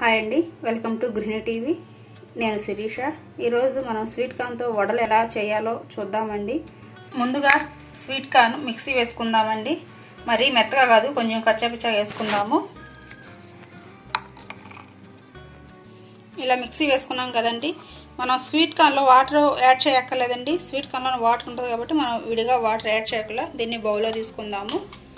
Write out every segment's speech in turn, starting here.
hi అండి welcome to గృహిణి TV నేను శిరీష ఈరోజు మనం స్వీట్ కార్న్తో వడలు ఎలా చేయాలో చూద్దామండి ముందుగా స్వీట్ కార్న్ మిక్సీ వేసుకుందామండి మరీ మెత్తగా కాదు కొంచెం కచ్చాపిచ్చగా వేసుకుందాము ఇలా మిక్సీ వేసుకున్నాం కదండి మనం స్వీట్ కార్న్లో వాటర్ యాడ్ చేయక్కర్లేదండి స్వీట్ కార్న్లో వాటర్ ఉంటుంది కాబట్టి మనం విడిగా వాటర్ యాడ్ చేయక్కర్లే దీన్ని బౌల్లో తీసుకుందాము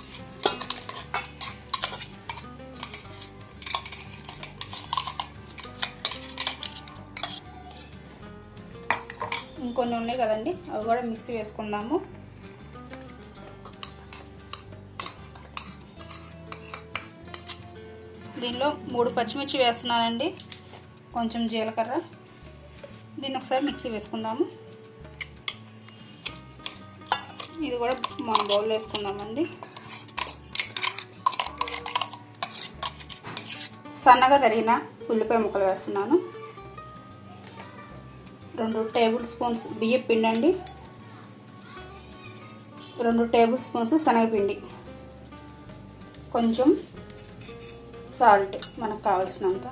ఇంకొన్ని ఉన్నాయి కదండి అవి కూడా మిక్సీ వేసుకుందాము దీనిలో మూడు పచ్చిమిర్చి వేస్తున్నానండి కొంచెం జీలకర్ర దీన్ని ఒకసారి మిక్సీ వేసుకుందాము ఇది కూడా మన బౌల్లో వేసుకుందామండి సన్నగా తరిగిన ఉల్లిపాయ ముక్కలు వేస్తున్నాను రెండు టేబుల్ స్పూన్స్ బియ్యం పిండి అండి రెండు టేబుల్ స్పూన్స్ శనగపిండి కొంచెం సాల్ట్ మనకు కావాల్సినంత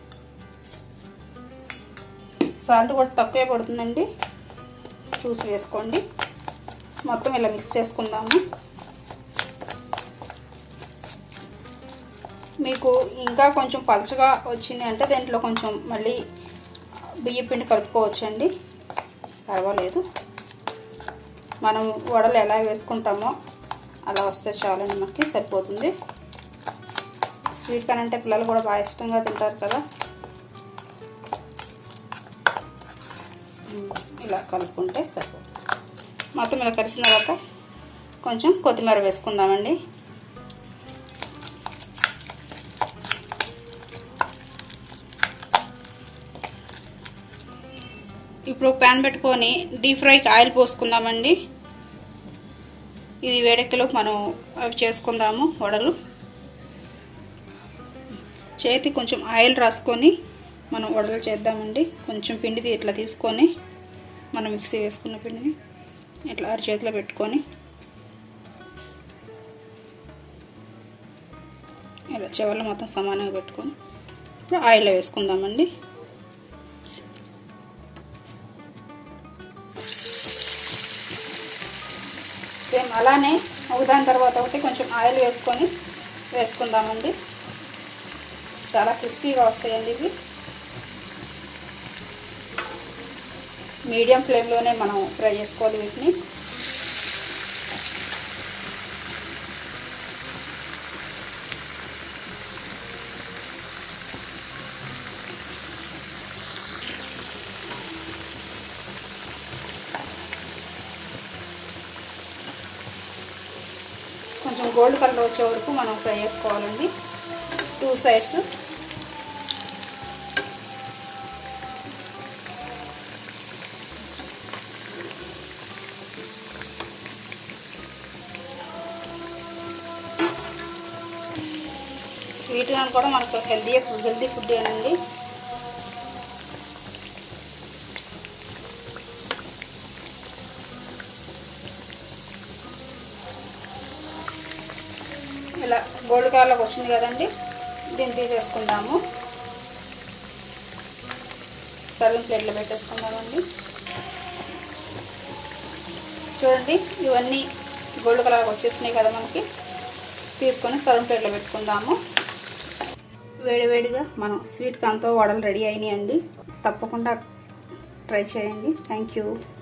సాల్ట్ కూడా తక్కువే పడుతుందండి చూసి వేసుకోండి మొత్తం ఇలా మిక్స్ చేసుకుందాము మీకు ఇంకా కొంచెం పలచగా వచ్చింది అంటే దీంట్లో కొంచెం మళ్ళీ బియ్య పిండి కలుపుకోవచ్చండి పర్వాలేదు మనం వడలు ఎలా వేసుకుంటామో అలా వస్తే చాలండి మనకి సరిపోతుంది స్వీట్ కార్న్ అంటే పిల్లలు కూడా బాగా ఇష్టంగా తింటారు కదా ఇలా కలుపుకుంటే సరిపోతుంది మొత్తం ఇలా కలిసిన తర్వాత కొంచెం కొత్తిమీర వేసుకుందామండి ఇప్పుడు ప్యాన్ పెట్టుకొని డీప్ ఫ్రైకి ఆయిల్ పోసుకుందామండి ఇది వేడెక్కలోకి మనం అవి చేసుకుందాము వడలు చేతి కొంచెం ఆయిల్ రాసుకొని మనం వడలు చేద్దామండి కొంచెం పిండి ఇట్లా తీసుకొని మనం మిక్సీ వేసుకున్న పిండిని ఇట్లా అరి చేతిలో పెట్టుకొని ఇలా చివర్లో మొత్తం సమానంగా పెట్టుకొని ఇప్పుడు ఆయిల్లో వేసుకుందామండి సేమ్ అలానే ఒకదాని తర్వాత ఒకటి కొంచెం ఆయిల్ వేసుకొని వేసుకుందామండి చాలా క్రిస్పీగా వస్తాయండి ఇవి మీడియం ఫ్లేమ్లోనే మనం ఫ్రై చేసుకోవాలి వీటిని కొంచెం గోల్డ్ కలర్ వచ్చే వరకు మనం ఫ్రై చేసుకోవాలండి టూ సైడ్స్ స్వీట్ కానీ కూడా మనకు హెల్దీ హెల్దీ ఫుడ్ ఏనండి ఇలా గోల్డ్ కలర్లోకి వచ్చింది కదండి దీన్ని తీసేసుకుందాము సర్వింగ్ ప్లేట్లో పెట్టేసుకుందామండి చూడండి ఇవన్నీ గోల్డ్ కలర్ వచ్చేసినాయి కదా మనకి తీసుకొని సర్వింగ్ ప్లేట్లో పెట్టుకుందాము వేడివేడిగా మనం స్వీట్ కాన్తో వడలు రెడీ అయినాయండి తప్పకుండా ట్రై చేయండి థ్యాంక్ యూ